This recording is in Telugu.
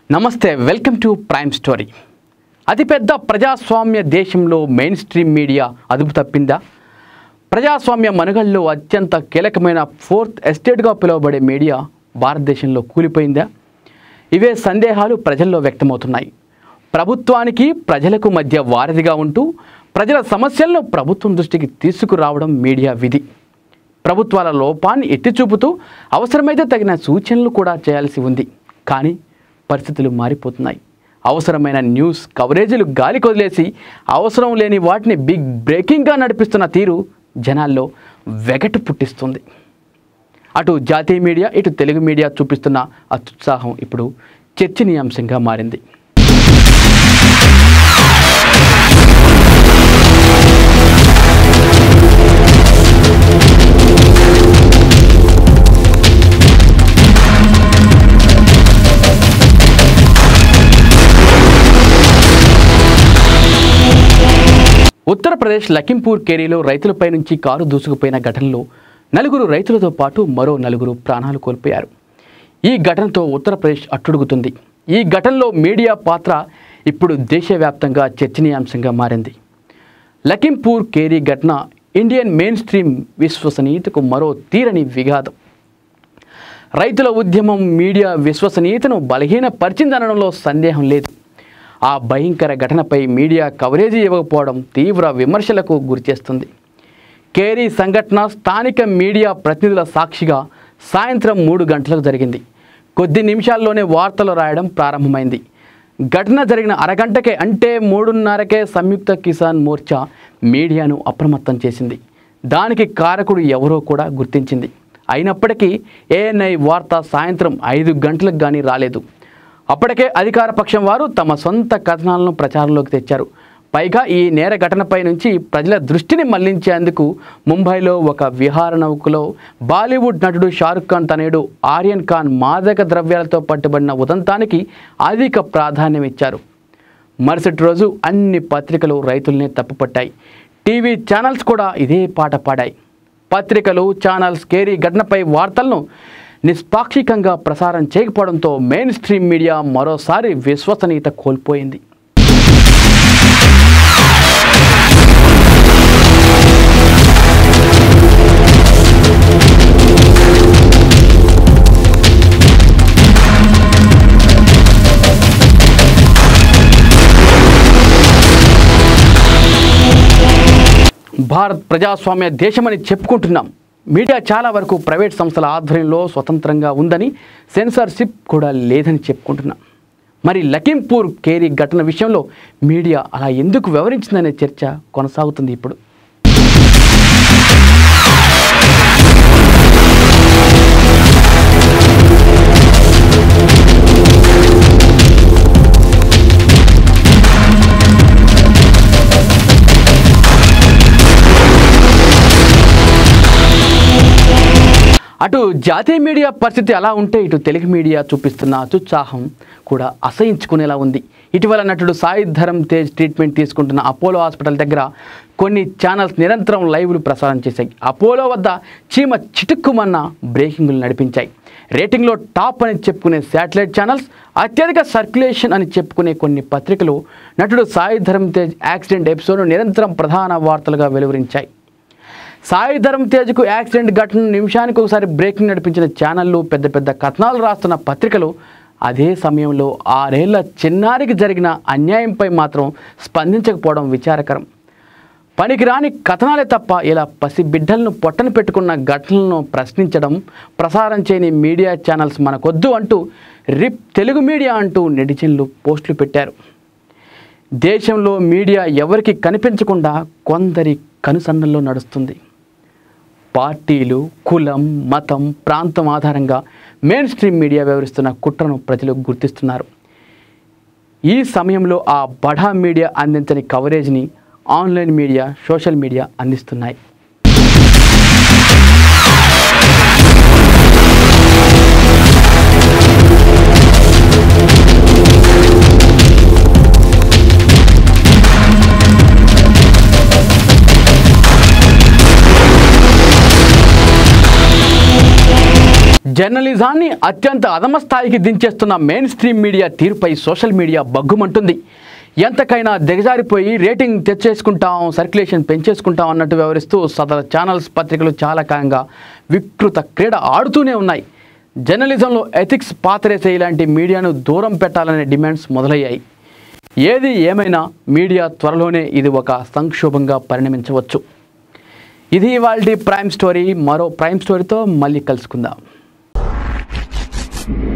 నమస్తే వెల్కమ్ టు ప్రైమ్ స్టోరీ అతిపెద్ద ప్రజాస్వామ్య దేశంలో మెయిన్ స్ట్రీమ్ మీడియా అదుపు తప్పిందా ప్రజాస్వామ్య మనుగడలో అత్యంత కీలకమైన ఫోర్త్ ఎస్టేట్గా పిలువబడే మీడియా భారతదేశంలో కూలిపోయిందా ఇవే సందేహాలు ప్రజల్లో వ్యక్తమవుతున్నాయి ప్రభుత్వానికి ప్రజలకు మధ్య వారధిగా ఉంటూ ప్రజల సమస్యలను ప్రభుత్వం దృష్టికి తీసుకురావడం మీడియా విధి ప్రభుత్వాల లోపాన్ని ఎత్తి చూపుతూ అవసరమైతే తగిన సూచనలు కూడా చేయాల్సి ఉంది కానీ పరిస్థితులు మారిపోతున్నాయి అవసరమైన న్యూస్ కవరేజీలు గాలికి వదిలేసి అవసరం లేని వాటిని బిగ్ బ్రేకింగ్గా నడిపిస్తున్న తీరు జనాల్లో వెగటు పుట్టిస్తుంది అటు జాతీయ మీడియా ఇటు తెలుగు మీడియా చూపిస్తున్న అత్యుత్సాహం ఇప్పుడు చర్చనీయాంశంగా మారింది ఉత్తరప్రదేశ్ లఖింపూర్ కేరీలో రైతులపై నుంచి కారు దూసుకుపోయిన ఘటనలో నలుగురు రైతులతో పాటు మరో నలుగురు ప్రాణాలు కోల్పోయారు ఈ ఘటనతో ఉత్తరప్రదేశ్ అట్టుడుగుతుంది ఈ ఘటనలో మీడియా పాత్ర ఇప్పుడు దేశవ్యాప్తంగా చర్చనీయాంశంగా మారింది లఖింపూర్ కేరీ ఘటన ఇండియన్ మెయిన్ స్ట్రీమ్ విశ్వసనీయతకు మరో తీరని విఘాతం రైతుల ఉద్యమం మీడియా విశ్వసనీయతను బలహీనపరిచిందనడంలో సందేహం లేదు ఆ భయంకర ఘటనపై మీడియా కవరేజీ ఇవ్వకపోవడం తీవ్ర విమర్శలకు గురిచేస్తుంది కేరీ సంఘటన స్థానిక మీడియా ప్రతినిధుల సాక్షిగా సాయంత్రం మూడు గంటలకు జరిగింది కొద్ది నిమిషాల్లోనే వార్తలు రాయడం ప్రారంభమైంది ఘటన జరిగిన అరగంటకే అంటే మూడున్నరకే సంయుక్త కిసాన్ మోర్చా మీడియాను అప్రమత్తం చేసింది దానికి కారకుడు ఎవరో కూడా గుర్తించింది అయినప్పటికీ ఏఎన్ఐ వార్త సాయంత్రం ఐదు గంటలకు కానీ రాలేదు అప్పటికే అధికార పక్షం వారు తమ సొంత కథనాలను ప్రచారంలోకి తెచ్చారు పైగా ఈ నేర ఘటనపై నుంచి ప్రజల దృష్టిని మళ్లించేందుకు ముంబైలో ఒక విహార నౌకలో బాలీవుడ్ నటుడు షారుఖ్ ఖాన్ తనయుడు ఆర్యన్ ఖాన్ మాదక ద్రవ్యాలతో పట్టుబడిన ఉదంతానికి అధిక ప్రాధాన్యం ఇచ్చారు మరుసటి రోజు అన్ని పత్రికలు రైతుల్ని తప్పుపట్టాయి టీవీ ఛానల్స్ కూడా ఇదే పాట పాడాయి పత్రికలు ఛానల్స్ కేరీ ఘటనపై వార్తలను నిష్పాక్షికంగా ప్రసారం చేయకపోవడంతో మెయిన్ స్ట్రీమ్ మీడియా మరోసారి విశ్వసనీయత కోల్పోయింది భారత్ ప్రజాస్వామ్య దేశమని చెప్పుకుంటున్నాం మీడియా చాలా వరకు ప్రైవేట్ సంస్థల ఆధ్వర్యంలో స్వతంత్రంగా ఉందని సెన్సార్షిప్ కూడా లేదని చెప్పుకుంటున్నాం మరి లఖింపూర్ కేరీ ఘటన విషయంలో మీడియా అలా ఎందుకు వివరించిందనే చర్చ కొనసాగుతుంది ఇప్పుడు అటు జాతీయ మీడియా పరిస్థితి అలా ఉంటే ఇటు తెలుగు మీడియా చూపిస్తున్న అత్యుత్సాహం కూడా అసహించుకునేలా ఉంది ఇటీవల నటుడు సాయి ధరమ్ తేజ్ ట్రీట్మెంట్ తీసుకుంటున్న అపోలో హాస్పిటల్ దగ్గర కొన్ని ఛానల్స్ నిరంతరం లైవ్లు ప్రసారం చేశాయి అపోలో వద్ద చీమ చిటుక్కుమన్న బ్రేకింగ్లు నడిపించాయి రేటింగ్లో టాప్ అని చెప్పుకునే శాటిలైట్ ఛానల్స్ అత్యధిక సర్క్యులేషన్ అని చెప్పుకునే కొన్ని పత్రికలు నటుడు సాయి ధరమ్ తేజ్ యాక్సిడెంట్ ఎపిసోడ్ నిరంతరం ప్రధాన వార్తలుగా వెలువరించాయి సాయి ధరమ్ తేజ్కు యాక్సిడెంట్ ఘటన నిమిషానికి ఒకసారి బ్రేకింగ్ నడిపించిన ఛానళ్ళు పెద్ద పెద్ద కథనాలు రాస్తున్న పత్రికలు అదే సమయంలో ఆరేళ్ల చిన్నారికి జరిగిన అన్యాయంపై మాత్రం స్పందించకపోవడం విచారకరం పనికిరాని కథనాలే తప్ప ఇలా పసి బిడ్డలను పొట్టన పెట్టుకున్న ఘటనలను ప్రశ్నించడం ప్రసారం చేయని మీడియా ఛానల్స్ మనకొద్దు అంటూ రిప్ తెలుగు మీడియా అంటూ నెటిజన్లు పోస్టులు పెట్టారు దేశంలో మీడియా ఎవరికి కనిపించకుండా కొందరి కనుసన్నల్లో నడుస్తుంది పార్టీలు కులం మతం ప్రాంతం ఆధారంగా మెయిన్ స్ట్రీమ్ మీడియా వ్యవహరిస్తున్న కుట్రను ప్రజలు గుర్తిస్తున్నారు ఈ సమయంలో ఆ బడా మీడియా అందించని కవరేజ్ని ఆన్లైన్ మీడియా సోషల్ మీడియా అందిస్తున్నాయి జర్నలిజాన్ని అత్యంత అధమ స్థాయికి దించేస్తున్న మెయిన్ స్ట్రీమ్ మీడియా తీరుపై సోషల్ మీడియా బగ్గుమంటుంది ఎంతకైనా దిగజారిపోయి రేటింగ్ తెచ్చేసుకుంటాం సర్క్యులేషన్ పెంచేసుకుంటాం అన్నట్టు వ్యవహరిస్తూ సదరు ఛానల్స్ పత్రికలు చాలా కాలంగా వికృత క్రీడ ఆడుతూనే ఉన్నాయి జర్నలిజంలో ఎథిక్స్ పాతరేసే ఇలాంటి మీడియాను దూరం పెట్టాలనే డిమాండ్స్ మొదలయ్యాయి ఏది ఏమైనా మీడియా త్వరలోనే ఇది ఒక సంక్షోభంగా పరిణమించవచ్చు ఇది ఇవాళ ప్రైమ్ స్టోరీ మరో ప్రైమ్ స్టోరీతో మళ్ళీ కలుసుకుందాం